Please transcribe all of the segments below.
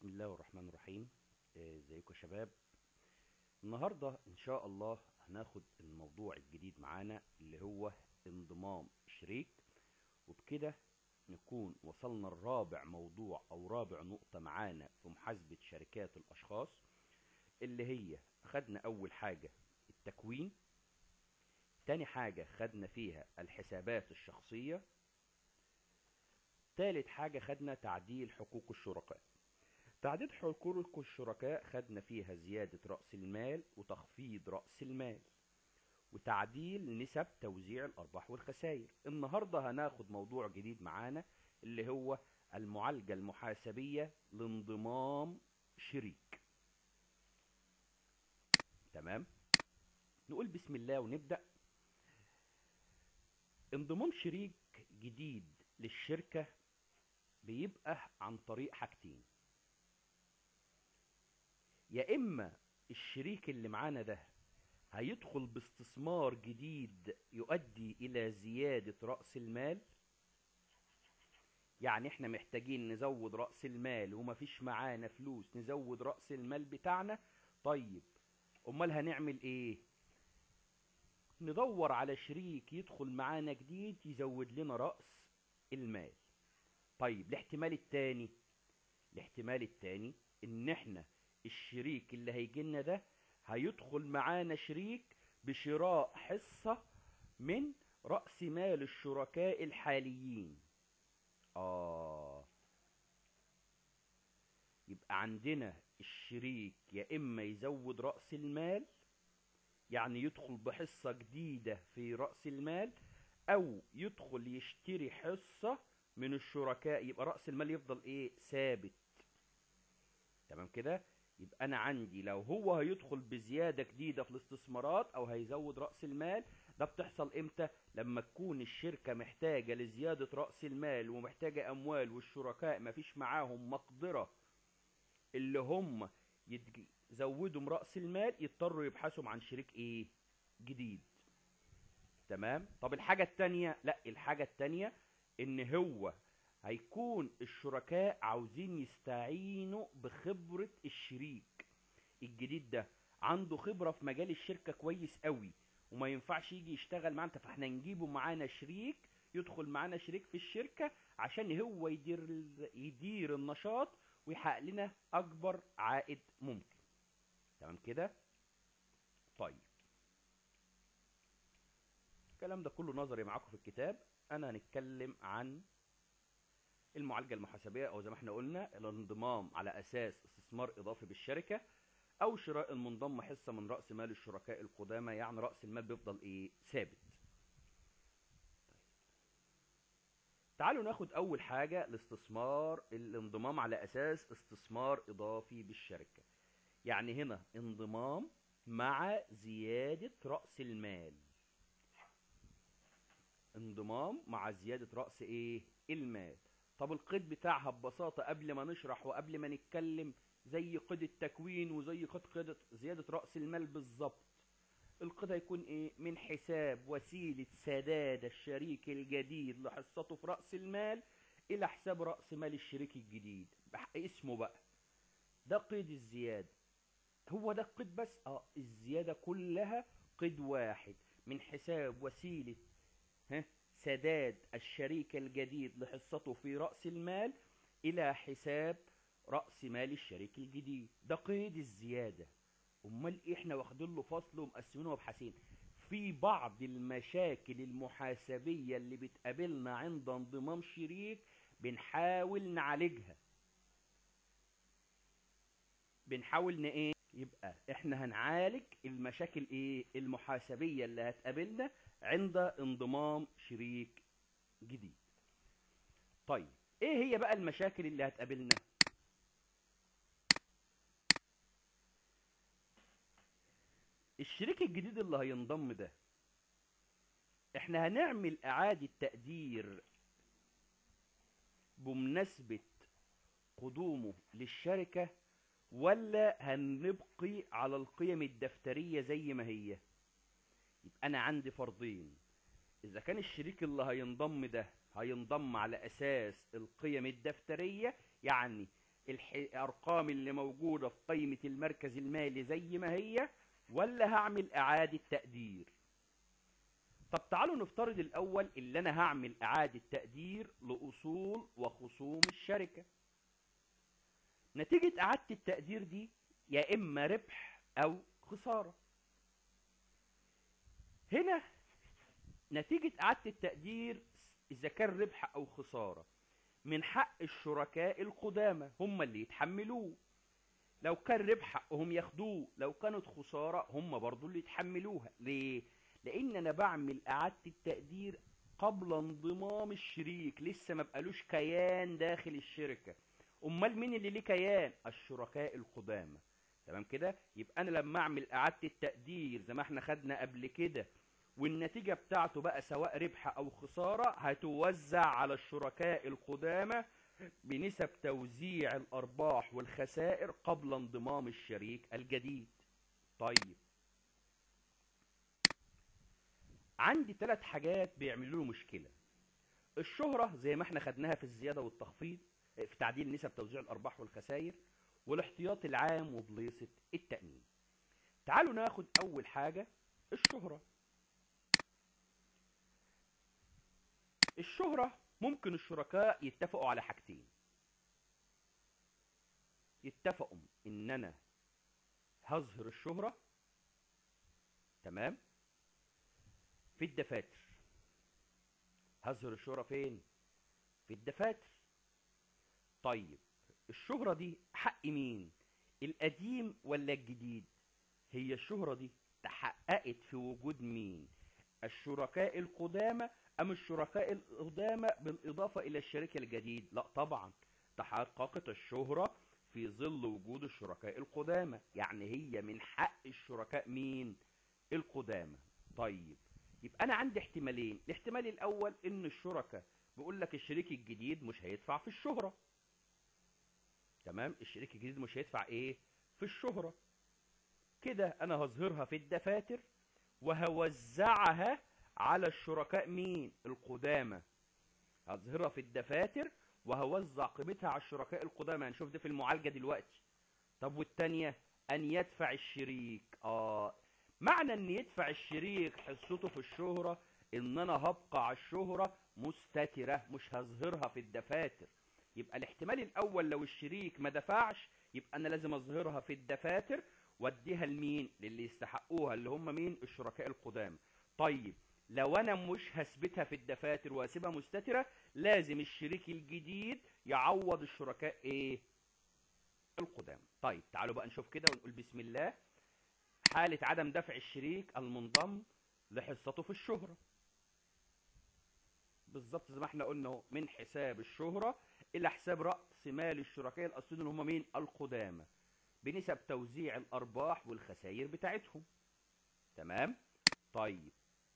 بسم الله الرحمن الرحيم آه، ازيكم يا شباب النهارده ان شاء الله هناخد الموضوع الجديد معانا اللي هو انضمام شريك وبكده نكون وصلنا لرابع موضوع او رابع نقطة معانا في محاسبة شركات الاشخاص اللي هي خدنا اول حاجة التكوين تاني حاجة خدنا فيها الحسابات الشخصية تالت حاجة خدنا تعديل حقوق الشركاء تعديل حقوق الشركاء خدنا فيها زيادة رأس المال وتخفيض رأس المال وتعديل نسب توزيع الأرباح والخسائر النهاردة هناخد موضوع جديد معانا اللي هو المعالجة المحاسبية لانضمام شريك تمام نقول بسم الله ونبدأ انضمام شريك جديد للشركة بيبقى عن طريق حاجتين يا اما الشريك اللي معانا ده هيدخل باستثمار جديد يؤدي الى زيادة رأس المال يعني احنا محتاجين نزود رأس المال ومفيش معانا فلوس نزود رأس المال بتاعنا طيب امال هنعمل ايه ندور على شريك يدخل معانا جديد يزود لنا رأس المال طيب الاحتمال التاني الاحتمال التاني ان احنا الشريك اللي هيجي لنا ده هيدخل معانا شريك بشراء حصة من رأس مال الشركاء الحاليين آه يبقى عندنا الشريك يا إما يزود رأس المال يعني يدخل بحصة جديدة في رأس المال أو يدخل يشتري حصة من الشركاء يبقى رأس المال يفضل إيه ثابت تمام كده يبقى انا عندي لو هو هيدخل بزيادة جديدة في الاستثمارات او هيزود رأس المال ده بتحصل امتى لما تكون الشركة محتاجة لزيادة رأس المال ومحتاجة اموال والشركاء مفيش معاهم مقدرة اللي هم يزودوا من رأس المال يضطروا يبحثوا عن شريك ايه جديد تمام طب الحاجة التانية لا الحاجة التانية ان هو هيكون الشركاء عاوزين يستعينوا بخبرة الشريك الجديد ده عنده خبرة في مجال الشركة كويس قوي وما ينفعش يجي يشتغل معانا فاحنا نجيبه معانا شريك يدخل معانا شريك في الشركة عشان هو يدير يدير النشاط ويحقق لنا اكبر عائد ممكن تمام كده طيب الكلام ده كله نظري معاكم في الكتاب انا هنتكلم عن المعالجة المحاسبية او زي ما احنا قلنا الانضمام على اساس استثمار اضافي بالشركة او شراء المنضم حصة من رأس مال الشركاء القدامى يعني رأس المال بيفضل ايه ثابت تعالوا ناخد اول حاجة الاستثمار الانضمام على اساس استثمار اضافي بالشركة يعني هنا انضمام مع زيادة رأس المال انضمام مع زيادة رأس ايه المال طب القيد بتاعها ببساطة قبل ما نشرح وقبل ما نتكلم زي قيد التكوين وزي قيد قيد زيادة رأس المال بالظبط القيد هيكون ايه من حساب وسيلة سداد الشريك الجديد لحصته في رأس المال الى حساب رأس مال الشريك الجديد اسمه بقى ده قيد الزيادة هو ده القيد بس اه الزيادة كلها قيد واحد من حساب وسيلة ها سداد الشريك الجديد لحصته في رأس المال إلى حساب رأس مال الشريك الجديد ده قيد الزيادة أمال إحنا واخدين له فصل ومقسمينه مبحثين في بعض المشاكل المحاسبية اللي بتقابلنا عند انضمام شريك بنحاول نعالجها بنحاول ن ايه يبقى احنا هنعالج المشاكل ايه المحاسبية اللي هتقابلنا عند انضمام شريك جديد طيب ايه هي بقى المشاكل اللي هتقابلنا الشريك الجديد اللي هينضم ده احنا هنعمل اعادة تقدير بمناسبة قدومه للشركة ولا هنبقي على القيم الدفترية زي ما هي يبقى انا عندي فرضين اذا كان الشريك اللي هينضم ده هينضم على اساس القيم الدفترية يعني الارقام اللي موجودة في قائمة المركز المالي زي ما هي ولا هعمل اعادة تقدير طب تعالوا نفترض الاول اللي انا هعمل اعادة تقدير لاصول وخصوم الشركة نتيجة اعادة التقدير دي يا اما ربح او خسارة هنا نتيجة اعادة التقدير اذا كان ربح او خسارة من حق الشركاء القدامى هم اللي يتحملوه لو كان ربح حقهم ياخدوه لو كانت خسارة هم برضو اللي يتحملوها ليه لان انا بعمل اعادة التقدير قبل انضمام الشريك لسه ما بقالوش كيان داخل الشركة امال مين اللي ليه كيان الشركاء القدامى تمام كده يبقى انا لما اعمل اعادة التقدير زي ما احنا خدنا قبل كده والنتيجة بتاعته بقى سواء ربح او خسارة هتوزع على الشركاء القدامى بنسب توزيع الارباح والخسائر قبل انضمام الشريك الجديد طيب عندي ثلاث حاجات بيعملوا له مشكلة الشهرة زي ما احنا خدناها في الزيادة والتخفيض في تعديل نسب توزيع الارباح والخسائر والاحتياط العام وبليصة التأمين تعالوا ناخد اول حاجة الشهرة الشهرة ممكن الشركاء يتفقوا على حاجتين يتفقوا ان انا هظهر الشهرة تمام في الدفاتر هظهر الشهرة فين في الدفاتر طيب الشهرة دي حق مين القديم ولا الجديد هي الشهرة دي تحققت في وجود مين الشركاء القدامى ام الشركاء القدامى بالاضافة الى الشريك الجديد لا طبعا تحققت الشهرة في ظل وجود الشركاء القدامى يعني هي من حق الشركاء مين القدامى طيب يبقى انا عندي احتمالين الاحتمال الاول ان الشركاء بيقول لك الشريك الجديد مش هيدفع في الشهرة تمام الشريك الجديد مش هيدفع ايه في الشهرة كده انا هظهرها في الدفاتر وهوزعها على الشركاء مين القدامى هظهرها في الدفاتر وهوزع قيمتها على الشركاء القدامى هنشوف ده في المعالجة دلوقتي طب والتانية ان يدفع الشريك اه معنى ان يدفع الشريك حصته في الشهرة ان انا هبقى على الشهرة مستترة مش هظهرها في الدفاتر يبقى الاحتمال الاول لو الشريك ما دفعش يبقى انا لازم اظهرها في الدفاتر واديها لمين للي يستحقوها اللي هم مين الشركاء القدامى طيب لو انا مش هثبتها في الدفاتر واسيبها مستترة لازم الشريك الجديد يعوض الشركاء ايه القدامى طيب تعالوا بقى نشوف كده ونقول بسم الله حالة عدم دفع الشريك المنضم لحصته في الشهرة بالظبط زي ما احنا قلنا اهو من حساب الشهرة الى حساب رأس مال الشركاء الاصليين اللي هم مين القدامى بنسب توزيع الارباح والخسائر بتاعتهم تمام طيب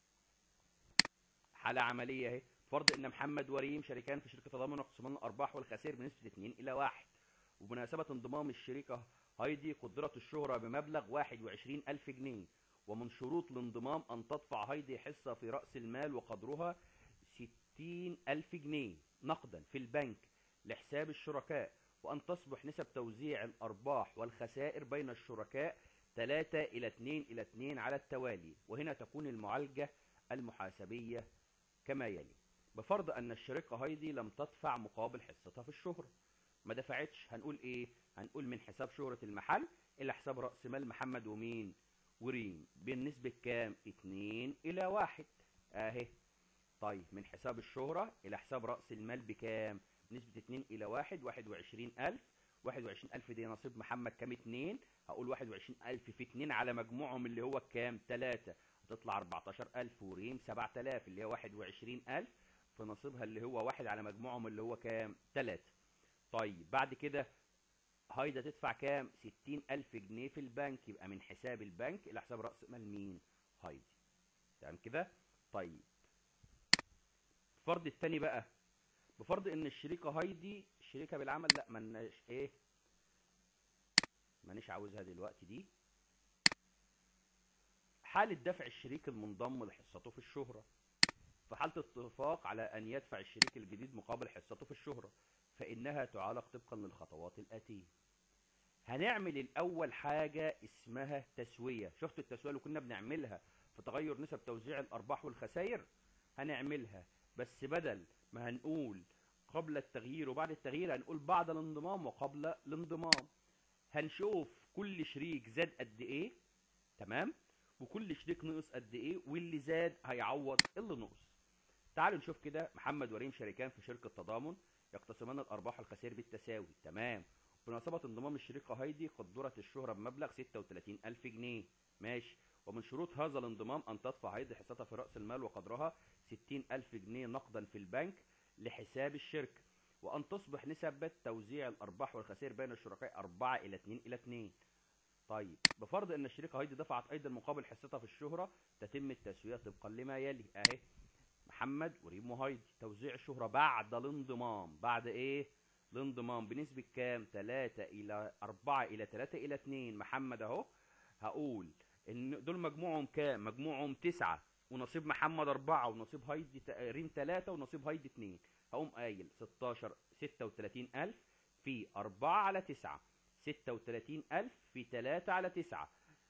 حالة عملية اهي فرض ان محمد وريم شريكان في شركة تضامن وقسمان الارباح والخسائر بنسبة 2 الى 1 وبمناسبة انضمام الشركة هايدي قدرة الشهرة بمبلغ 21 ألف جنيه ومن شروط الانضمام أن تدفع هايدي حصة في رأس المال وقدرها 60 ألف جنيه نقدا في البنك لحساب الشركاء وأن تصبح نسب توزيع الأرباح والخسائر بين الشركاء 3 إلى 2 إلى 2 على التوالي وهنا تكون المعالجة المحاسبية كما يلي بفرض أن الشركة هايدي لم تدفع مقابل حصتها في الشهرة ما دفعتش هنقول ايه هنقول من حساب شهرة المحل الى حساب رأس مال محمد ومين وريم بالنسبة كام اتنين الى واحد اهي طيب من حساب الشهرة الى حساب رأس المال بكام نسبة اتنين الى واحد واحد وعشرين الف واحد وعشرين الف دي نصيب محمد كام اتنين هقول واحد وعشرين الف في اتنين على مجموعهم اللي هو كام تلاتة هتطلع اربعتاشر الف وريم سبعة الاف اللي هو واحد وعشرين الف في نصيبها اللي هو واحد على مجموعهم اللي هو كام تلاتة طيب بعد كده هايدا تدفع كام ستين ألف جنيه في البنك يبقى من حساب البنك إلى حساب رأس مال مين هايدي تمام كده طيب الفرض الثاني بقى بفرض ان الشريكة هايدي الشريكة بالعمل لا مناش ايه مانيش عاوزها دلوقتي دي حالة دفع الشريك المنضم لحصته في الشهرة في حالة اتفاق على ان يدفع الشريك الجديد مقابل حصته في الشهرة فإنها تعالج طبقا للخطوات الآتية هنعمل الأول حاجة اسمها تسوية شفتوا التسوية اللي كنا بنعملها في تغير نسب توزيع الأرباح والخسائر هنعملها بس بدل ما هنقول قبل التغيير وبعد التغيير هنقول بعد الانضمام وقبل الانضمام هنشوف كل شريك زاد قد ايه تمام وكل شريك نقص قد ايه واللي زاد هيعوض اللي نقص تعالوا نشوف كده محمد وريم شريكان في شركة تضامن يقتسمان الأرباح والخسائر بالتساوي تمام بمناسبة انضمام الشريكة هايدي قدرت الشهرة بمبلغ 36 ألف جنيه ماشي ومن شروط هذا الانضمام أن تدفع هايدي حصتها في رأس المال وقدرها 60 ألف جنيه نقدا في البنك لحساب الشركة وأن تصبح نسبة توزيع الأرباح والخسائر بين الشركاء 4 إلى 2 إلى 2 طيب بفرض أن الشريكة هايدي دفعت أيضا مقابل حصتها في الشهرة تتم التسوية طبقا لما يلي أهي محمد وريم وهايدي توزيع الشهرة بعد الانضمام بعد ايه الانضمام بنسبة كام 3 الى 4 الى 3 الى 2 محمد اهو هقول ان دول مجموعهم كام مجموعهم 9 ونصيب محمد 4 ونصيب هايدي ريم 3 ونصيب هايدي 2 هقوم قايل 16 36000 في 4 على 9 36000 في 3 على 9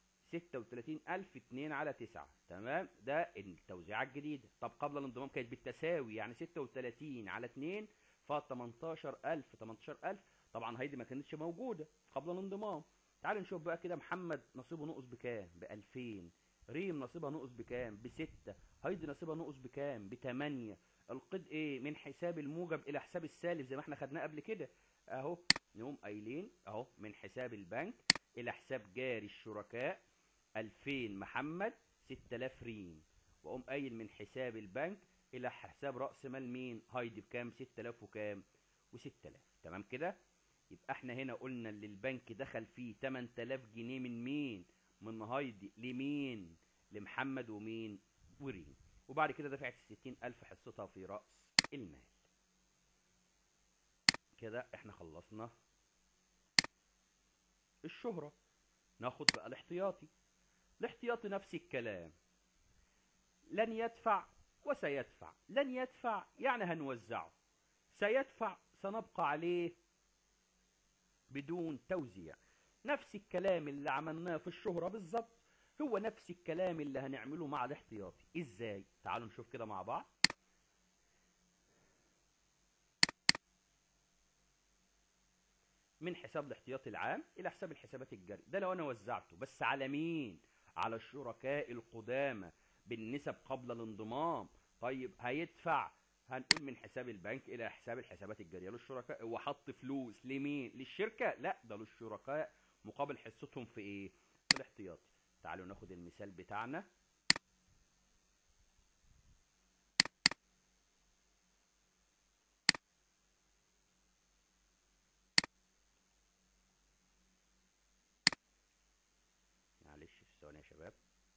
36000 2 على 9 تمام ده التوزيعة الجديدة طب قبل الانضمام كانت بالتساوي يعني 36 على 2 ف 18000 18000 طبعا هيدي ما كانتش موجودة قبل الانضمام تعالوا نشوف بقى كده محمد نصيبه نقص بكام ب 2000 ريم نصيبها نقص بكام بستة هيدي نصيبها نقص بكام بتمانية القيد ايه من حساب الموجب الى حساب السالب زي ما احنا خدناه قبل كده اهو نقوم قايلين اهو من حساب البنك الى حساب جاري الشركاء 2000 محمد 6000 ريم واقوم قايل من حساب البنك الى حساب راس مال مين هايدي بكام 6000 وكام و6000 تمام كده يبقى احنا هنا قلنا اللي البنك دخل فيه 8000 جنيه من مين من هايدي لمين لمحمد ومين وريم وبعد كده دفعت 60000 حصتها في راس المال كده احنا خلصنا الشهرة ناخد بقى الاحتياطي الاحتياطي نفس الكلام لن يدفع وسيدفع لن يدفع يعني هنوزعه سيدفع سنبقى عليه بدون توزيع نفس الكلام اللي عملناه في الشهرة بالظبط هو نفس الكلام اللي هنعمله مع الاحتياطي ازاي تعالوا نشوف كده مع بعض من حساب الاحتياطي العام الى حساب الحسابات الجارية ده لو انا وزعته بس على مين على الشركاء القدامى بالنسب قبل الانضمام طيب هيدفع هنقول من حساب البنك الى حساب الحسابات الجاريه للشركاء هو حط فلوس لمين للشركه لا ده للشركاء مقابل حصتهم في ايه في الاحتياطي تعالوا ناخد المثال بتاعنا معلش في ثواني يا شباب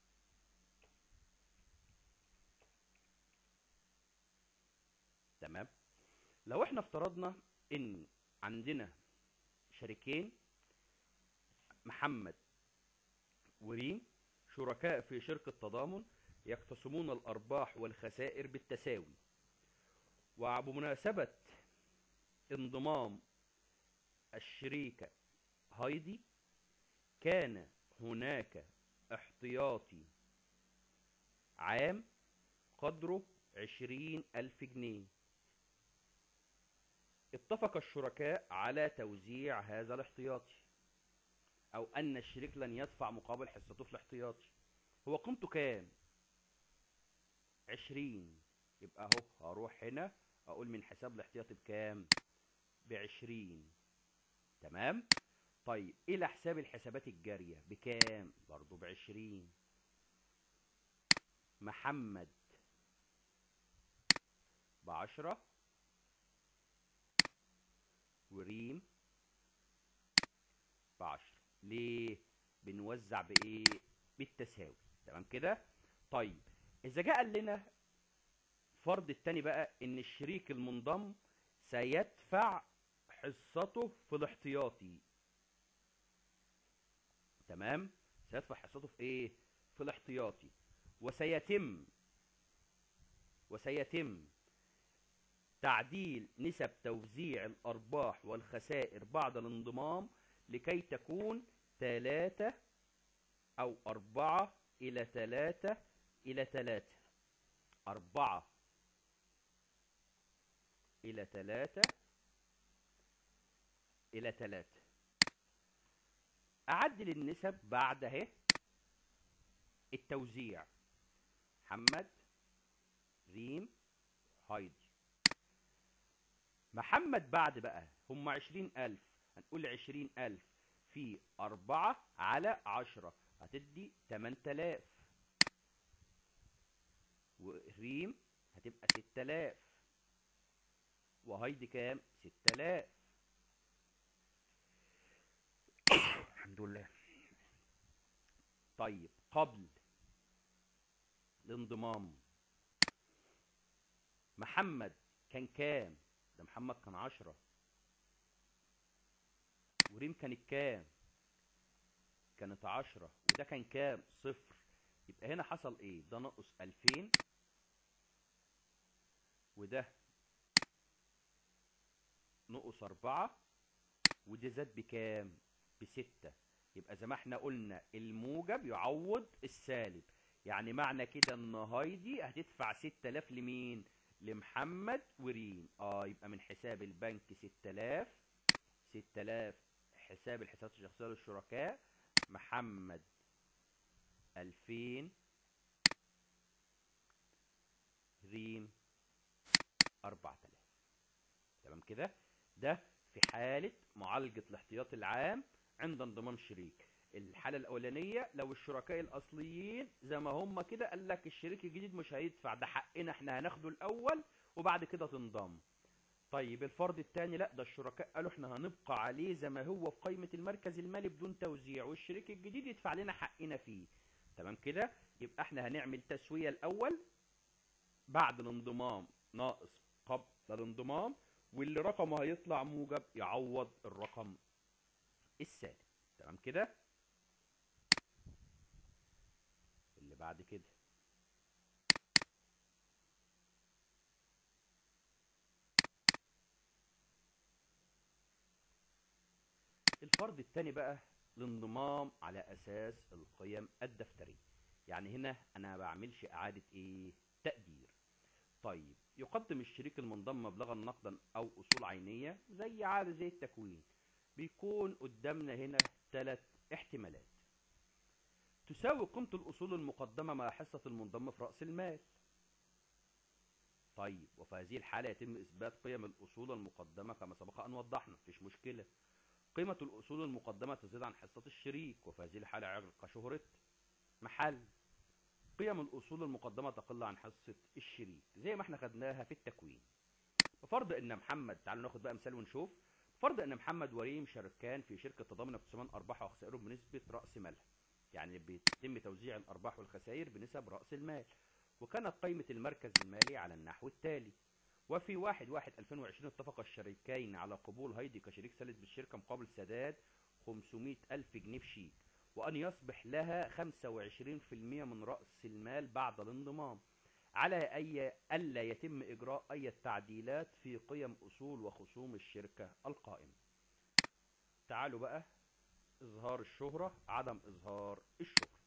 تمام لو احنا افترضنا ان عندنا شريكين محمد وريم شركاء في شركة تضامن يقتسمون الأرباح والخسائر بالتساوي وبمناسبة انضمام الشريكة هايدي كان هناك احتياطي عام قدره عشرين ألف جنيه اتفق الشركاء على توزيع هذا الاحتياطي او ان الشريك لن يدفع مقابل حصته في الاحتياطي هو قيمته كام عشرين يبقى اهو هروح هنا اقول من حساب الاحتياطي بكام بعشرين تمام طيب الى حساب الحسابات الجارية بكام برضو بعشرين محمد بعشرة وريم بعشرة ليه بنوزع بايه بالتساوي تمام كده طيب اذا جاء قال لنا فرض التاني بقى ان الشريك المنضم سيدفع حصته في الاحتياطي تمام سيدفع حصته في ايه في الاحتياطي وسيتم وسيتم تعديل نسب توزيع الأرباح والخسائر بعد الانضمام لكي تكون ثلاثة أو أربعة إلى ثلاثة إلى ثلاثة أربعة إلى ثلاثة إلى ثلاثة أعدل النسب بعد اهي التوزيع محمد ريم هايدي محمد بعد بقى هم عشرين ألف هنقول عشرين ألف في أربعة على عشرة هتدي تمن تلاف وريم هتبقى ست تلاف وهايدي كام ست تلاف الحمد لله طيب قبل الانضمام محمد كان كام ده محمد كان عشرة وريم كانت كام كانت عشرة وده كان كام صفر يبقى هنا حصل ايه ده نقص الفين وده نقص اربعة وده زاد بكام بستة يبقى زي ما احنا قلنا الموجب يعوض السالب يعني معنى كده ان هايدي هتدفع 6000 لمين لمحمد وريم اه يبقى من حساب البنك 6000 6000 حساب الحسابات الشخصيه للشركاء محمد 2000 ريم 4000 تمام كده ده في حالة معالجة الاحتياطي العام عند انضمام شريك الحالة الأولانية لو الشركاء الأصليين زي ما هم كده قال لك الشريك الجديد مش هيدفع ده حقنا احنا هناخده الأول وبعد كده تنضم طيب الفرض الثاني لا ده الشركاء قالوا احنا هنبقى عليه زي ما هو في قائمة المركز المالي بدون توزيع والشريك الجديد يدفع لنا حقنا فيه تمام كده يبقى احنا هنعمل تسوية الأول بعد الانضمام ناقص قبل الانضمام واللي رقمه هيطلع موجب يعوض الرقم السالب تمام كده اللي بعد كده الفرض الثاني بقى الانضمام على اساس القيم الدفتريه يعني هنا انا ما بعملش اعاده ايه تقدير طيب يقدم الشريك المنضم مبلغا نقدا او اصول عينيه زي عاده زي التكوين بيكون قدامنا هنا ثلاث احتمالات تساوي قيمة الأصول المقدمة مع حصة المنضم في رأس المال طيب وفي هذه الحالة يتم إثبات قيم الأصول المقدمة كما سبق أن وضحنا مفيش مشكلة قيمة الأصول المقدمة تزيد عن حصة الشريك وفي هذه الحالة عرق شهرة محل قيم الأصول المقدمة تقل عن حصة الشريك زي ما احنا خدناها في التكوين بفرض ان محمد تعالوا ناخد بقى مثال ونشوف فرض ان محمد وريم شركان في شركة تضامن اقسامان ارباح وخسائرهم بنسبة رأس مالها يعني بيتم توزيع الارباح والخسائر بنسب رأس المال وكانت قيمة المركز المالي على النحو التالي وفي واحد واحد 2020 اتفق الشريكين على قبول هايدي كشريك ثالث بالشركة مقابل سداد 500 ألف جنيه بشيك وأن يصبح لها 25% من رأس المال بعد الانضمام على أي ألا يتم إجراء أي تعديلات في قيم أصول وخصوم الشركة القائمة تعالوا بقى إظهار الشهرة عدم إظهار الشهرة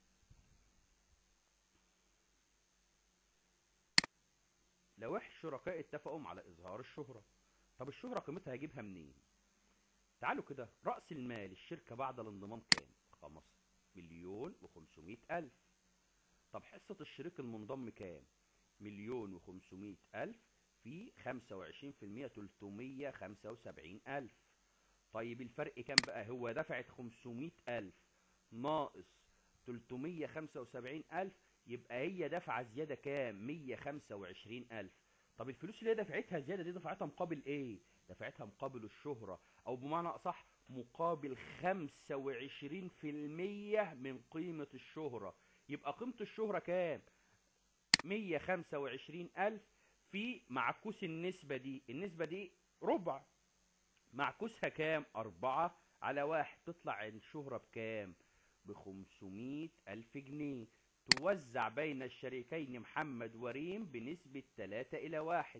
لو الشركاء اتفقوا على إظهار الشهرة طب الشهرة قيمتها هجيبها منين تعالوا كده رأس المال الشركة بعد الانضمام كام خمس مليون وخمسمائة ألف طب حصة الشريك المنضم كام مليون وخمسمائة ألف في خمسة وعشرين في المية تلتمية خمسة وسبعين ألف طيب الفرق كام بقى هو دفعت خمسمائة ألف ناقص تلتمية خمسة وسبعين ألف يبقى هي دفعة زيادة كام مية خمسة وعشرين ألف طب الفلوس اللي هي دفعتها زيادة دي دفعتها مقابل ايه دفعتها مقابل الشهرة او بمعنى اصح مقابل خمسة وعشرين في المية من قيمة الشهرة يبقى قيمة الشهرة كام مية خمسة وعشرين ألف في معكوس النسبة دي النسبة دي ربع معكوسها كام أربعة على واحد تطلع الشهرة بكام بخمسمائة ألف جنيه توزع بين الشريكين محمد وريم بنسبة تلاتة إلى واحد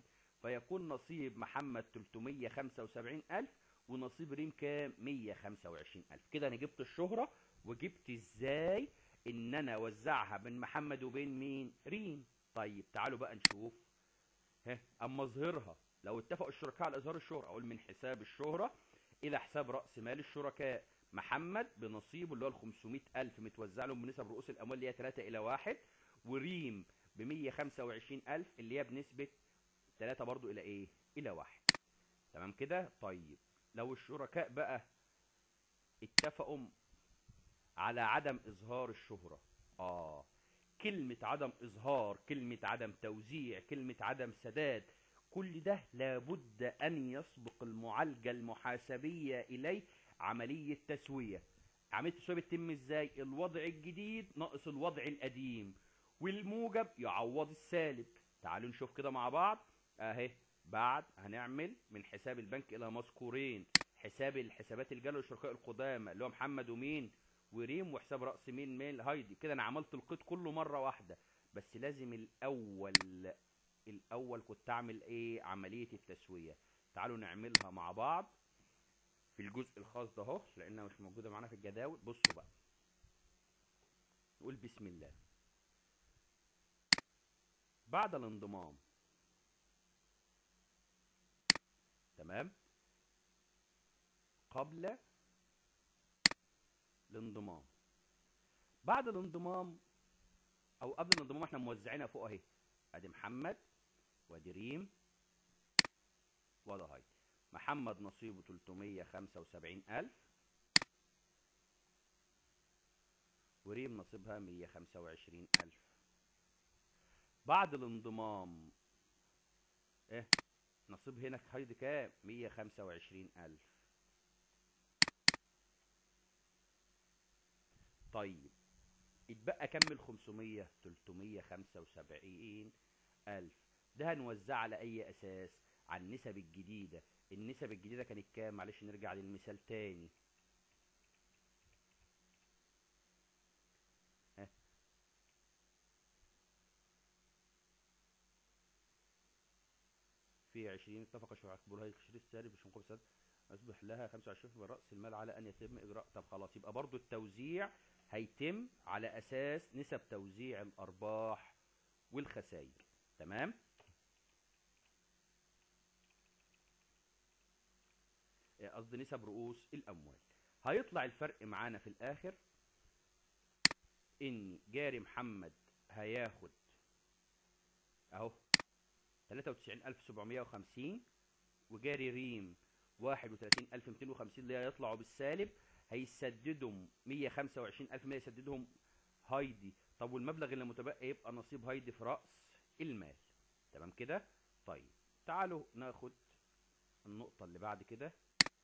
فيكون نصيب محمد 375000 ونصيب ريم كام 125000 كده انا جبت الشهرة وجبت ازاي ان انا اوزعها بين محمد وبين مين ريم طيب تعالوا بقى نشوف ها اما اظهرها لو اتفقوا الشركاء على اظهار الشهرة اقول من حساب الشهرة الى حساب راس مال الشركاء محمد بنصيبه اللي هو ال 500000 متوزع لهم بنسب رؤوس الاموال اللي هي 3 الى 1 وريم ب 125000 اللي هي بنسبة 3 برضو الى ايه الى 1 تمام كده طيب لو الشركاء بقى اتفقوا على عدم اظهار الشهرة اه كلمة عدم اظهار كلمة عدم توزيع كلمة عدم سداد كل ده لابد ان يسبق المعالجة المحاسبية اليه عملية تسوية عملية التسوية بتتم ازاي الوضع الجديد ناقص الوضع القديم والموجب يعوض السالب تعالوا نشوف كده مع بعض اهي بعد هنعمل من حساب البنك الى مذكورين حساب الحسابات الجالة للشركاء القدامى اللي هو محمد ومين وريم وحساب راس مين ميل هايدي كده انا عملت القيد كله مره واحده بس لازم الاول الاول كنت اعمل ايه عمليه التسويه تعالوا نعملها مع بعض في الجزء الخاص ده اهو لانها مش موجوده معانا في الجداول بصوا بقى نقول بسم الله بعد الانضمام تمام قبل الانضمام بعد الانضمام او قبل الانضمام احنا موزعينها فوق اهي ادي محمد وادي ريم وده هاي محمد نصيبه 375000 وريم نصيبها 125000 بعد الانضمام ايه نصيب هنا هايدي كام 125000 طيب اتبقى كم ال 500 375 ألف ده هنوزع على أي أساس على النسب الجديدة النسب الجديدة كانت كام معلش نرجع للمثال تاني ها. في 20 اتفق الشرعاء قبولها يشتري السالب مش مقابل سالب أصبح لها 25 من رأس المال على أن يتم إجراء طب خلاص يبقى برضو التوزيع هيتم على أساس نسب توزيع الأرباح والخسائر تمام قصدي نسب رؤوس الأموال هيطلع الفرق معانا في الآخر إن جاري محمد هياخد أهو 93750 وجاري ريم 31250 اللي هيطلعوا بالسالب هيسددهم 125000 ما يسددهم هايدي طب والمبلغ اللي متبقي يبقى نصيب هايدي في رأس المال تمام كده طيب تعالوا ناخد النقطة اللي بعد كده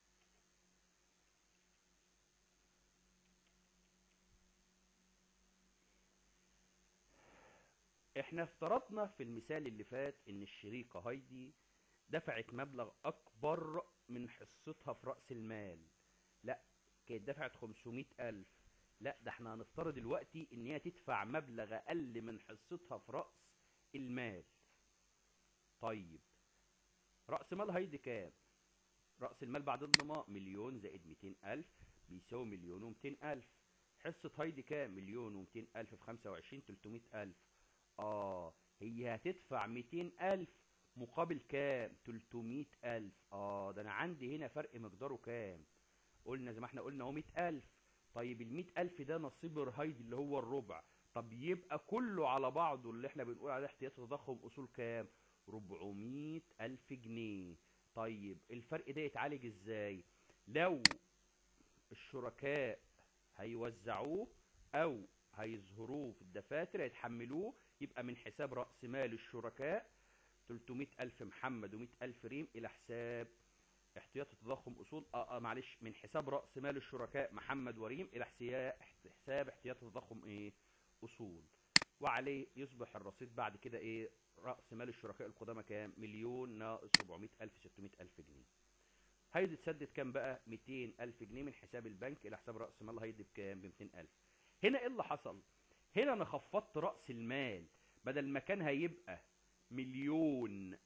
احنا افترضنا في المثال اللي فات ان الشريكة هايدي دفعت مبلغ اكبر من حصتها في رأس المال لا كانت دفعت 500 ألف لا ده احنا هنفترض دلوقتي ان هي تدفع مبلغ اقل من حصتها في رأس المال طيب رأس مال هيدي كام رأس المال بعد الضمان مليون زائد 200 ألف بيساوي مليون و 200 ألف حصة هيدي كام مليون و 200 ألف في 25 300 ألف اه هي هتدفع 200 ألف مقابل كام 300 ألف اه ده انا عندي هنا فرق مقداره كام قلنا زي ما احنا قلنا هو 100 ألف طيب ال 100 ألف ده نصيب الهايدي اللي هو الربع طب يبقى كله على بعضه اللي احنا بنقول عليه احتياطي تضخم اصول كام 400 ألف جنيه طيب الفرق ده يتعالج ازاي لو الشركاء هيوزعوه او هيظهروه في الدفاتر هيتحملوه يبقى من حساب رأس مال الشركاء 300 ألف محمد و100 ألف ريم إلى حساب احتياطي تضخم أصول آه, آه معلش من حساب رأس مال الشركاء محمد وريم إلى حساب احتياطي تضخم إيه أصول وعليه يصبح الرصيد بعد كده إيه رأس مال الشركاء القدامى كام مليون ناقص 400 ألف 600 ألف جنيه هيدي تسدد كام بقى 200 ألف جنيه من حساب البنك إلى حساب رأس مال هيدي بكام ب 200 ألف هنا إيه اللي حصل هنا أنا خفضت رأس المال بدل ما كان هيبقى مليون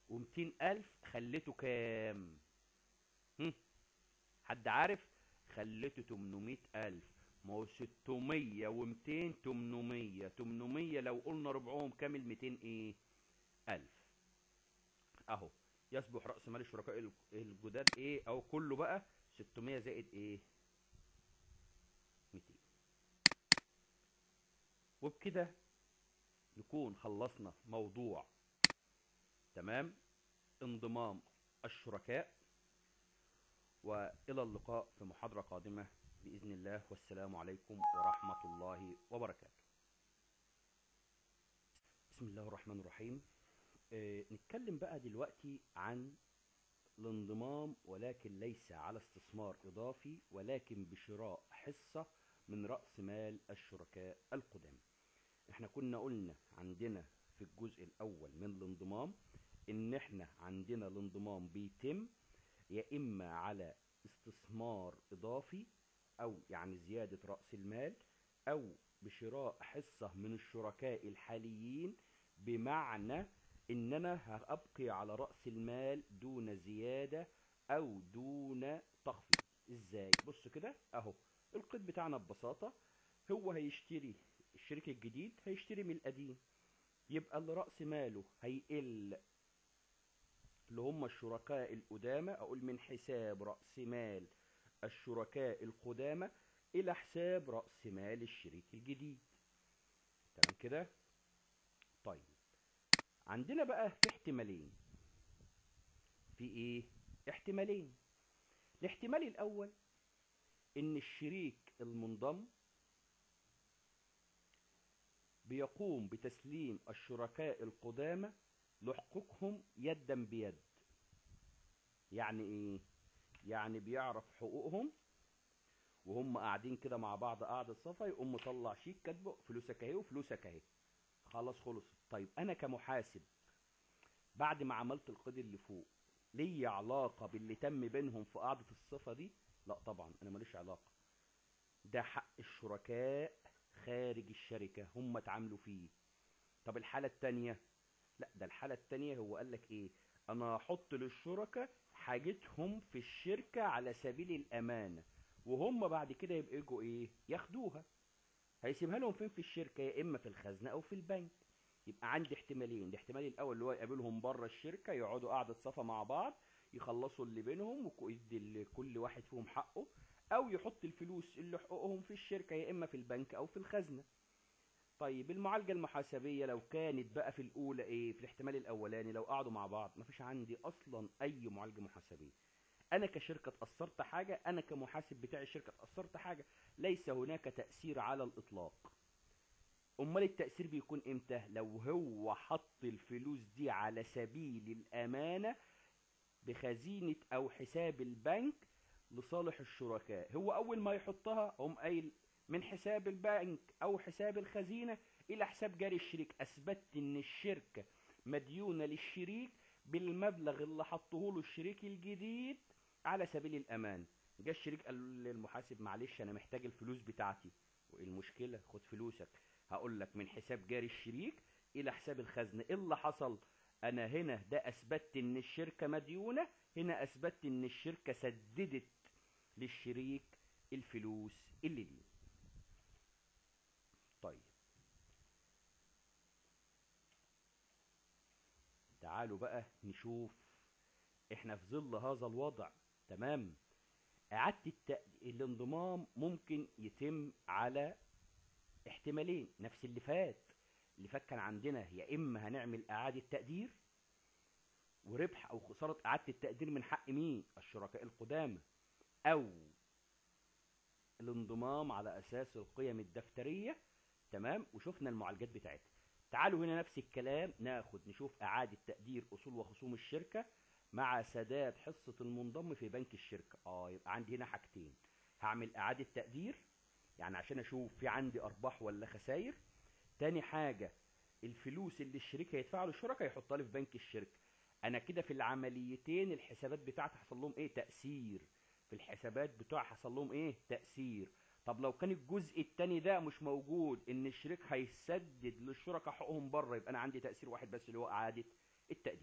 ومتين ألف خليته كام هم؟ حد عارف خليته تمنمية ألف ما هو ستمية ومتين تمنمية تمنمية لو قلنا ربعهم كامل ميتين ايه ألف اهو يصبح رأس مال الشركاء ال- الجداد ايه او كله بقى ستمية زائد ايه ميتين وبكده نكون خلصنا موضوع تمام انضمام الشركاء والى اللقاء في محاضرة قادمة بإذن الله والسلام عليكم ورحمة الله وبركاته بسم الله الرحمن الرحيم آه، نتكلم بقى دلوقتي عن الانضمام ولكن ليس على استثمار إضافي ولكن بشراء حصة من رأس مال الشركاء القدام احنا كنا قلنا عندنا في الجزء الأول من الانضمام إن احنا عندنا الانضمام بيتم يا إما على استثمار إضافي أو يعني زيادة رأس المال أو بشراء حصة من الشركاء الحاليين بمعنى إن أنا هأبقي على رأس المال دون زيادة أو دون تخفيض إزاي؟ بص كده أهو القيد بتاعنا ببساطة هو هيشتري الشريك الجديد هيشتري من القديم يبقى اللي رأس ماله هيقل اللي هم الشركاء القدامى أقول من حساب رأس مال الشركاء القدامى إلى حساب رأس مال الشريك الجديد تمام كده طيب عندنا بقى في احتمالين في ايه احتمالين الاحتمال الاول ان الشريك المنضم بيقوم بتسليم الشركاء القدامى لحقوقهم يدا بيد يعني ايه يعني بيعرف حقوقهم وهم قاعدين كده مع بعض قعدة صفا يقوم مطلع شيك كاتبه فلوسك اهي وفلوسك اهي خلاص خلص طيب انا كمحاسب بعد ما عملت القيد اللي فوق ليا علاقة باللي تم بينهم في قعدة الصفا دي لا طبعا انا ماليش علاقة ده حق الشركاء خارج الشركة هم اتعاملوا فيه طب الحالة التانية لا ده الحالة التانية هو قال لك ايه انا هحط للشركاء حاجتهم في الشركة على سبيل الامانة وهم بعد كده يبقى يجوا ايه ياخدوها هيسيبها لهم فين في الشركة يا اما في الخزنة او في البنك يبقى عندي احتمالين الاحتمال الاول اللي هو يقابلهم بره الشركة يقعدوا قعدة صفا مع بعض يخلصوا اللي بينهم ويدي لكل واحد فيهم حقه او يحط الفلوس اللي حقوقهم في الشركة يا اما في البنك او في الخزنة طيب المعالجة المحاسبية لو كانت بقى في الأولى إيه في الاحتمال الأولاني لو قعدوا مع بعض مفيش عندي أصلا أي معالجة محاسبية أنا كشركة اتأثرت حاجة أنا كمحاسب بتاع الشركة اتأثرت حاجة ليس هناك تأثير على الإطلاق أمال التأثير بيكون إمتى لو هو حط الفلوس دي على سبيل الأمانة بخزينة أو حساب البنك لصالح الشركاء هو أول ما يحطها هم قايل من حساب البنك او حساب الخزينة الى حساب جاري الشريك اثبتت ان الشركة مديونة للشريك بالمبلغ اللي حطه له الشريك الجديد على سبيل الامان جه الشريك قال للمحاسب معلش انا محتاج الفلوس بتاعتي وايه المشكلة خد فلوسك هقول لك من حساب جاري الشريك الى حساب الخزنة ايه اللي حصل انا هنا ده اثبتت ان الشركة مديونة هنا اثبتت ان الشركة سددت للشريك الفلوس اللي ليه طيب تعالوا بقى نشوف احنا في ظل هذا الوضع تمام اعادة الت... الانضمام ممكن يتم على احتمالين نفس اللي فات اللي فات كان عندنا يا اما هنعمل اعادة تقدير وربح او خسارة اعادة التقدير من حق مين الشركاء القدامى او الانضمام على اساس القيم الدفتريه تمام وشفنا المعالجات بتاعتها تعالوا هنا نفس الكلام ناخد نشوف اعادة تقدير اصول وخصوم الشركة مع سداد حصة المنضم في بنك الشركة اه يبقى عندي هنا حاجتين هعمل اعادة تقدير يعني عشان اشوف في عندي ارباح ولا خسائر تاني حاجة الفلوس اللي الشريك هيدفعها للشركة يحطها لي في بنك الشركة انا كده في العمليتين الحسابات بتاعتي حصل لهم ايه تأثير في الحسابات بتوع حصل لهم ايه تأثير طب لو كان الجزء التاني ده مش موجود ان الشريك هيسدد للشركاء حقوقهم بره يبقى انا عندي تأثير واحد بس اللي هو اعادة التقدير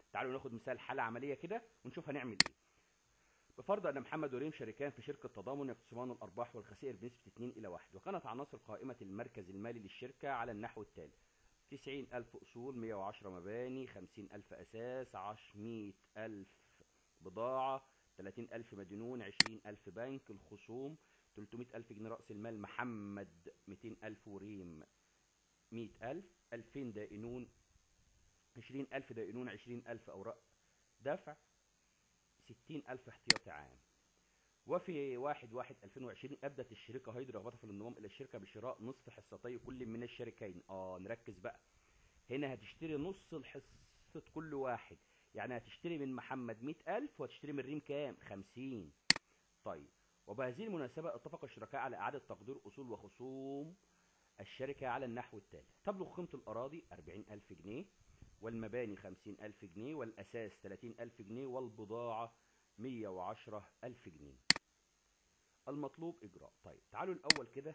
تعالوا ناخد مثال حالة عملية كده ونشوف هنعمل ايه بفرض ان محمد وريم شريكان في شركة تضامن يقسمان الارباح والخسائر بنسبة 2 الى 1 وكانت عناصر قائمة المركز المالي للشركة على النحو التالي 90 ألف أصول 110 مباني 50 ألف أساس 100 ألف بضاعة 30 ألف مدينون 20 ألف بنك الخصوم 300 ألف جنيه رأس المال محمد 200 ألف وريم 100 ألف 2000 دائنون 20 ألف دائنون 20 ألف أوراق دفع 60 ألف احتياطي عام وفي 1 1 2020 أبدت الشركة هيدرو رغبتها في الانضمام إلى الشركة بشراء نصف حصتي كل من الشريكين آه نركز بقى هنا هتشتري نص الحصة كل واحد يعني هتشتري من محمد 100000 وهتشتري من ريم كام 50 طيب وبهذه المناسبة اتفق الشركاء على إعادة تقدير أصول وخصوم الشركة على النحو التالي تبلغ قيمة الأراضي 40000 جنيه والمباني 50000 جنيه والأساس 30000 جنيه والبضاعة 110000 جنيه المطلوب إجراء طيب تعالوا الأول كده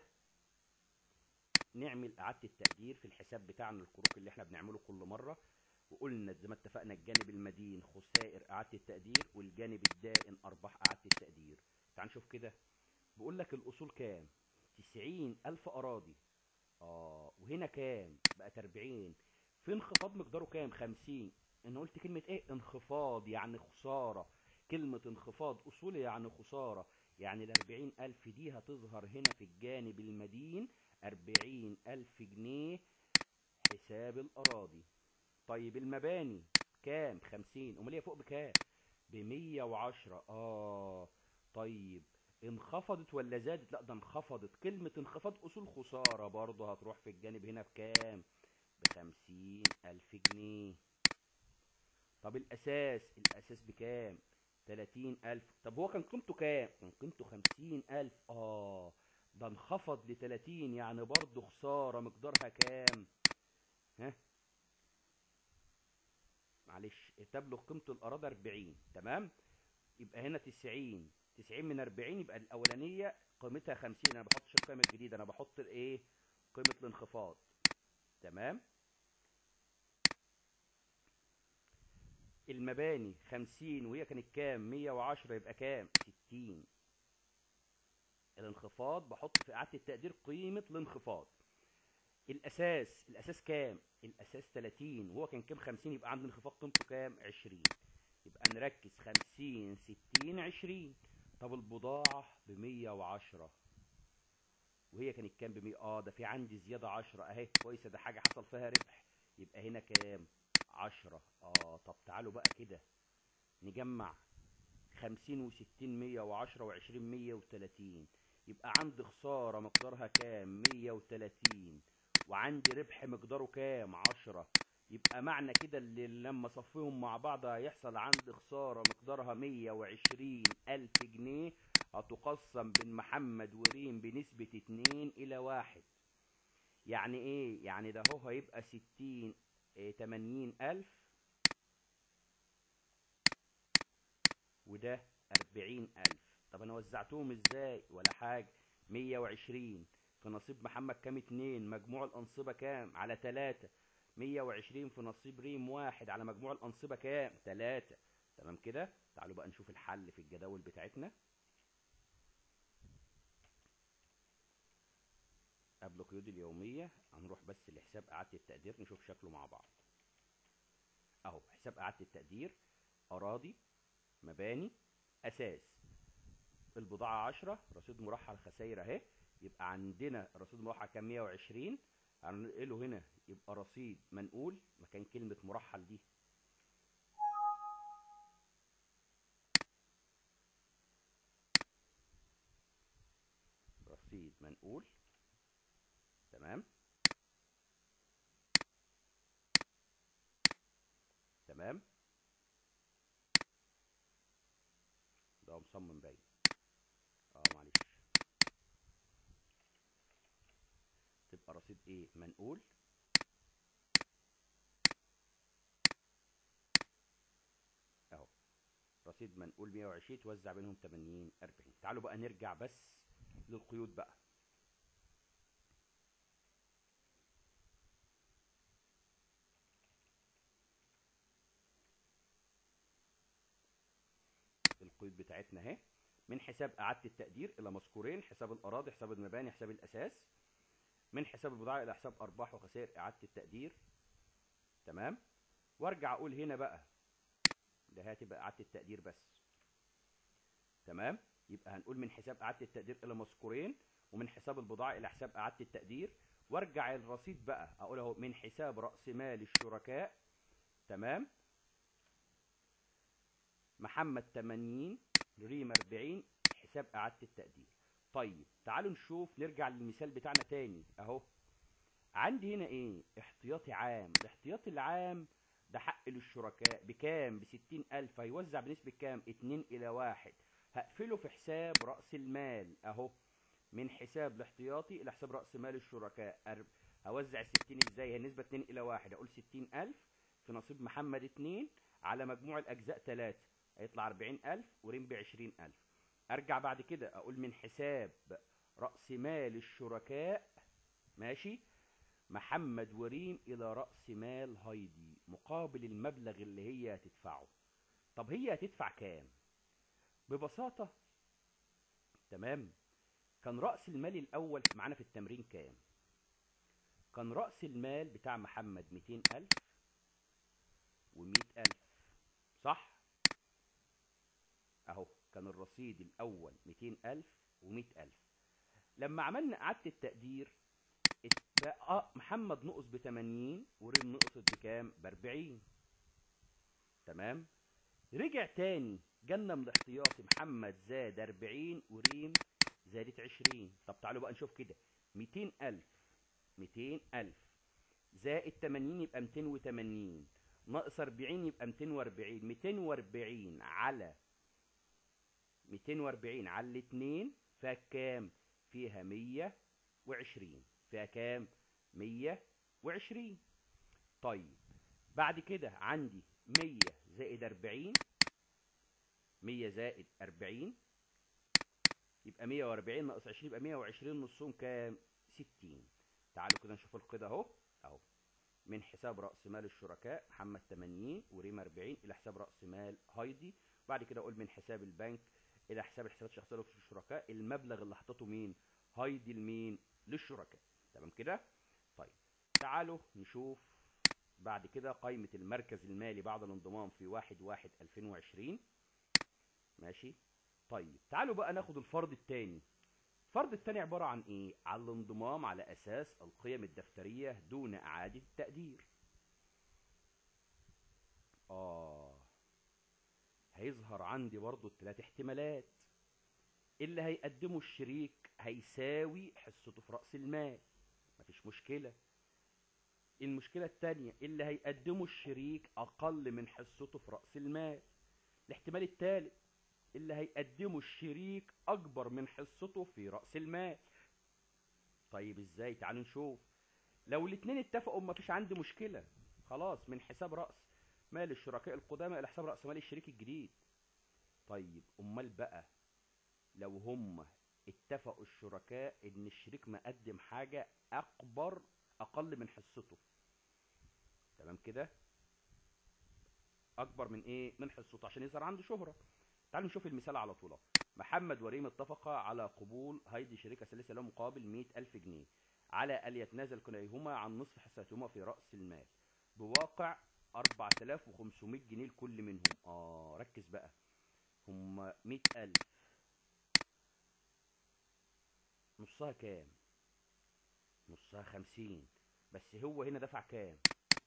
نعمل إعادة التقدير في الحساب بتاعنا الكروك اللي احنا بنعمله كل مرة وقلنا زي ما اتفقنا الجانب المدين خسائر إعادة التقدير والجانب الدائن أرباح إعادة التقدير تعال نشوف كده بيقول لك الأصول كام 90 ألف أراضي آه وهنا كام بقت 40 في انخفاض مقداره كام 50 انا قلت كلمة ايه انخفاض يعني خسارة كلمة انخفاض اصولي يعني خسارة يعني الاربعين الف دي هتظهر هنا في الجانب المدين اربعين الف جنيه حساب الاراضي طيب المباني كام خمسين امال هي فوق بكام بمية وعشرة اه طيب انخفضت ولا زادت لا ده انخفضت كلمة انخفاض اصول خسارة برضه هتروح في الجانب هنا بكام بخمسين ألف جنيه طب الأساس الأساس بكام تلاتين ألف طب هو كان قيمته كام كان قيمته خمسين ألف آه ده انخفض لتلاتين يعني برضه خسارة مقدارها كام ها معلش تبلغ قيمة الأراضي أربعين تمام يبقى هنا تسعين تسعين من أربعين يبقى الأولانية قيمتها خمسين أنا بحطش القيمة الجديدة أنا بحط الإيه قيمة الانخفاض تمام المباني خمسين وهي كانت كام مية وعشرة يبقى كام ستين الانخفاض بحط في إعادة التقدير قيمة الانخفاض الأساس الأساس كام الأساس تلاتين وهو كان كام خمسين يبقى عندي انخفاض قيمته كام عشرين يبقى نركز خمسين ستين عشرين طب البضاعة بمية وعشرة وهي كانت كام بمية اه ده في عندي زيادة عشرة اهي كويسة ده حاجة حصل فيها ربح يبقى هنا كام عشرة اه طب تعالوا بقى كده نجمع خمسين وستين مية وعشرة وعشرين مية وتلاتين يبقى عندي خسارة مقدارها كام مية وتلاتين وعندي ربح مقداره كام عشرة يبقى معنى كده اللي لما صفيهم مع بعض هيحصل عندي خسارة مقدارها مية وعشرين ألف جنيه هتقسم بين محمد وريم بنسبة اتنين إلى واحد يعني ايه يعني ده هو هيبقى ستين ايه تمانين ألف وده أربعين ألف طب أنا وزعتهم ازاي ولا حاجة مية وعشرين في نصيب محمد كام اتنين مجموع الأنصبة كام على تلاتة مية وعشرين في نصيب ريم واحد على مجموع الأنصبة كام تلاتة تمام كده تعالوا بقى نشوف الحل في الجداول بتاعتنا قبل قيود اليومية هنروح بس لحساب إعادة التقدير نشوف شكله مع بعض أهو حساب إعادة التقدير أراضي مباني أساس البضاعة عشرة رصيد مرحل خسائر أهي يبقى عندنا رصيد مرحل كام 120 هننقله هنا يبقى رصيد منقول مكان كلمة مرحل دي رصيد منقول تمام تمام ده مصمم باين اه معلش تبقى رصيد ايه منقول اهو رصيد منقول 120 توزع بينهم 80 40 تعالوا بقى نرجع بس للقيود بقى القيود بتاعتنا اهي من حساب اعاده التقدير الى مذكورين حساب الاراضي حساب المباني حساب الاساس من حساب البضائع الى حساب ارباح وخسائر اعاده التقدير تمام وارجع اقول هنا بقى ده هتبقى اعاده التقدير بس تمام يبقى هنقول من حساب اعاده التقدير الى مذكورين ومن حساب البضاعه الى حساب اعاده التقدير وارجع الرصيد بقى اقول اهو من حساب راس مال الشركاء تمام محمد 80 ريم 40 حساب اعاده التقدير طيب تعالوا نشوف نرجع للمثال بتاعنا تاني اهو عندي هنا ايه احتياطي عام الاحتياطي العام ده حق للشركاء بكام بستين ألف هيوزع بنسبة كام اتنين إلى واحد هقفله في حساب رأس المال أهو من حساب الاحتياطي إلى حساب رأس مال الشركاء أر- هوزع الستين ازاي هي نسبة اتنين إلى واحد أقول ستين ألف في نصيب محمد اتنين على مجموع الأجزاء تلاتة هيطلع أربعين ألف ورين بعشرين ألف أرجع بعد كده أقول من حساب رأس مال الشركاء ماشي محمد وريم إلى رأس مال هايدي مقابل المبلغ اللي هي هتدفعه طب هي هتدفع كام ببساطة تمام كان رأس المال الأول معانا في التمرين كام كان رأس المال بتاع محمد ميتين ألف ومية ألف صح أهو كان الرصيد الأول ميتين ألف ومية ألف لما عملنا إعادة التقدير اتبقى محمد نقص ب 80 وريم نقصت بكام؟ ب 40 تمام؟ رجع تاني جالنا من الاحتياطي محمد زاد 40 وريم زادت 20 طب تعالوا بقى نشوف كده 200000 200000 زائد 80 يبقى 280 ناقص 40 يبقى 240 240 على 240 على الاتنين فيها كام؟ فيها 120 فيها كام؟ 120 طيب بعد كده عندي 100 زائد 40 100 زائد 40 يبقى 140 ناقص 20 يبقى 120 نصهم كام؟ 60 تعالوا كده نشوف القيد اهو اهو من حساب راس مال الشركاء محمد 80 وريم 40 الى حساب راس مال هايدي بعد كده اقول من حساب البنك الى حساب الحسابات الشخصيه للشركاء المبلغ اللي حطته مين هايدي لمين للشركاء تمام كده طيب تعالوا نشوف بعد كده قائمة المركز المالي بعد الانضمام في واحد واحد 2020 ماشي طيب تعالوا بقى ناخد الفرض التاني الفرض التاني عبارة عن ايه عن الانضمام على اساس القيم الدفترية دون اعادة التقدير اه هيظهر عندي برضو التلات احتمالات اللي هيقدمه الشريك هيساوي حصته في رأس المال مفيش مشكلة المشكلة التانية اللي هيقدمه الشريك أقل من حصته في رأس المال الاحتمال التالت اللي هيقدمه الشريك أكبر من حصته في رأس المال طيب ازاي تعالوا نشوف لو الاتنين اتفقوا مفيش عندي مشكلة خلاص من حساب رأس مال الشركاء القدامى إلى حساب رأس مال الشريك الجديد طيب أمال بقى لو هم اتفقوا الشركاء ان الشريك مقدم حاجة اكبر اقل من حصته تمام كده اكبر من ايه من حصته عشان يظهر عنده شهرة تعالوا نشوف المثال على طول أهو. محمد وريم اتفقا على قبول هيدي شركة ثالثة له مقابل مئة ألف جنيه على أن يتنازل كليهما عن نصف حصتهما في رأس المال بواقع 4500 جنيه لكل منهم اه ركز بقى هم 100000 نصها كام نصها خمسين بس هو هنا دفع كام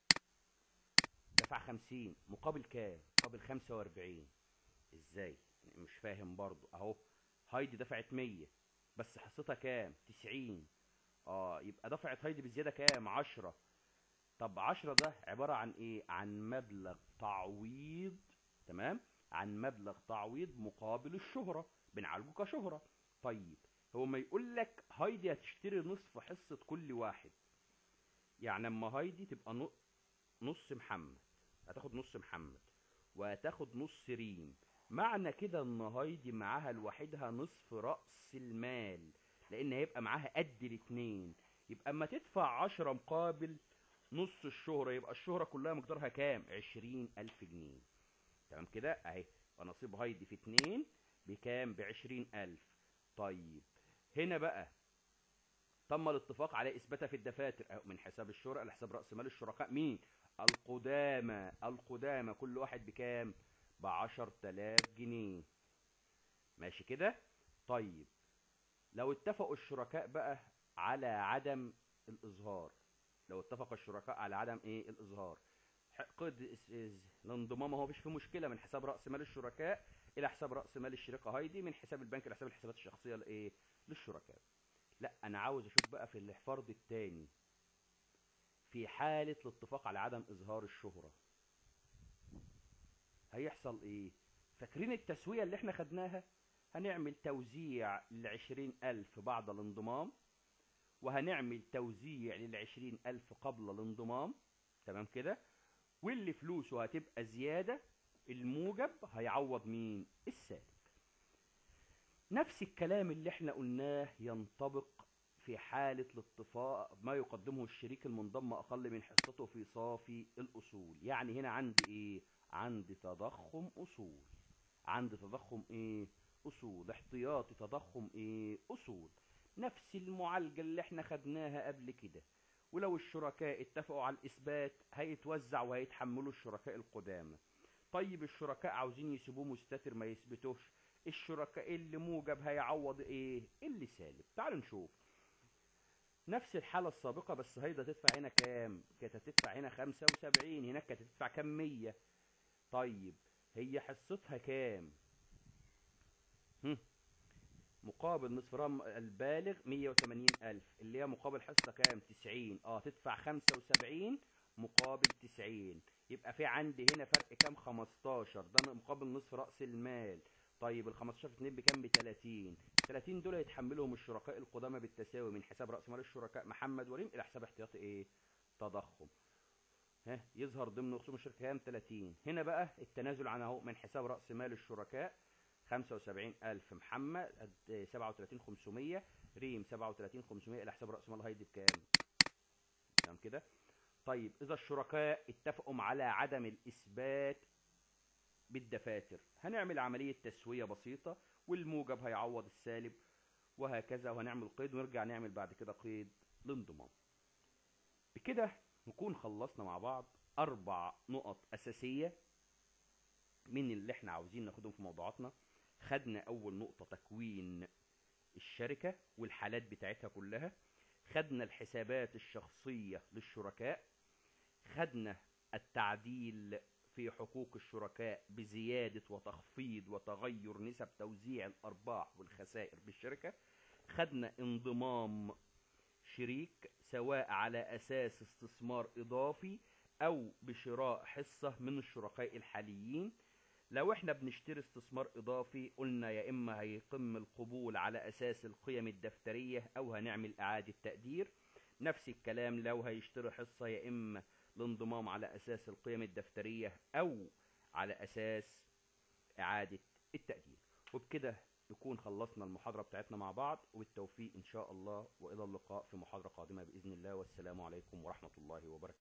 دفع خمسين مقابل كام مقابل خمسة واربعين ازاي مش فاهم برضو اهو هايدي دفعت مية بس حصتها كام تسعين اه يبقى دفعت هايدي بزيادة كام عشرة طب عشرة ده عبارة عن ايه عن مبلغ تعويض تمام عن مبلغ تعويض مقابل الشهرة بنعالجه كشهرة طيب هو ما يقول لك هايدي هتشتري نصف حصة كل واحد يعني اما هايدي تبقى نو- نص محمد هتاخد نص محمد وهتاخد نص ريم معنى كده ان هايدي معاها لوحدها نصف رأس المال لان هيبقى معاها قد الاتنين يبقى اما تدفع عشرة مقابل نص الشهرة يبقى الشهرة كلها مقدارها كام عشرين الف جنيه تمام كده اهي نصيب هايدي في اتنين بكام بعشرين ألف طيب هنا بقى تم الاتفاق على إثباتها في الدفاتر أهو من حساب الشركاء لحساب رأس مال الشركاء مين القدامى القدامى كل واحد بكام بعشر تلاف جنيه ماشي كده طيب لو اتفقوا الشركاء بقى على عدم الإظهار لو اتفق الشركاء على عدم ايه الإظهار قد إس- إس- الانضمام هو مفيش فيه مشكلة من حساب رأس مال الشركاء إلى حساب رأس مال الشركة هايدي من حساب البنك لحساب الحسابات الشخصية لإيه للشركاء لا أنا عاوز أشوف بقى في الفرض التاني في حالة الاتفاق على عدم إظهار الشهرة هيحصل إيه فاكرين التسوية اللي احنا خدناها هنعمل توزيع للعشرين ألف بعد الانضمام وهنعمل توزيع للعشرين ألف قبل الانضمام تمام كده واللي فلوسه هتبقى زيادة الموجب هيعوض مين السالب نفس الكلام اللي احنا قلناه ينطبق في حالة الاتفاق ما يقدمه الشريك المنضم أقل من حصته في صافي الأصول يعني هنا عندي إيه عندي تضخم أصول عندي تضخم إيه أصول احتياطي تضخم إيه أصول نفس المعالجة اللي احنا خدناها قبل كده ولو الشركاء اتفقوا على الإثبات هيتوزع وهيتحملوا الشركاء القدامى طيب الشركاء عاوزين يسيبوه مستتر ما يثبتوش الشركاء اللي موجب هيعوض ايه اللي سالب تعالوا نشوف نفس الحالة السابقة بس هيدا تدفع هنا كام كانت هتدفع هنا خمسة وسبعين هناك كانت هتدفع كام مية طيب هي حصتها كام هم. مقابل نصف رم البالغ 180 ألف اللي هي مقابل حصة كام 90 اه تدفع 75 مقابل 90 يبقى في عندي هنا فرق كام 15 ده مقابل نصف رأس المال طيب ال 15 في 2 بكام ب 30 30 دول يتحملهم الشركاء القدامى بالتساوي من حساب رأس مال الشركاء محمد وريم إلى حساب احتياطي إيه تضخم ها يظهر ضمن رسوم الشركة كام 30 هنا بقى التنازل عن اهو من حساب رأس مال الشركاء 75000 محمد قد 37500 ريم 37500 إلى حساب رأس مال هايدي بكام تمام كده طيب إذا الشركاء اتفقوا على عدم الإثبات بالدفاتر هنعمل عملية تسوية بسيطة والموجب هيعوض السالب وهكذا وهنعمل قيد ونرجع نعمل بعد كده قيد الانضمام بكده نكون خلصنا مع بعض أربع نقط أساسية من اللي احنا عاوزين ناخدهم في موضوعاتنا خدنا أول نقطة تكوين الشركة والحالات بتاعتها كلها خدنا الحسابات الشخصية للشركاء خدنا التعديل في حقوق الشركاء بزيادة وتخفيض وتغير نسب توزيع الأرباح والخسائر بالشركة خدنا انضمام شريك سواء على أساس استثمار إضافي أو بشراء حصة من الشركاء الحاليين لو احنا بنشتري استثمار إضافي قلنا يا إما هيتم القبول على أساس القيم الدفترية أو هنعمل إعادة تقدير نفس الكلام لو هيشتري حصة يا إما الانضمام على أساس القيم الدفترية أو على أساس إعادة التقدير وبكده نكون خلصنا المحاضرة بتاعتنا مع بعض وبالتوفيق إن شاء الله وإلى اللقاء في محاضرة قادمة بإذن الله والسلام عليكم ورحمة الله وبركاته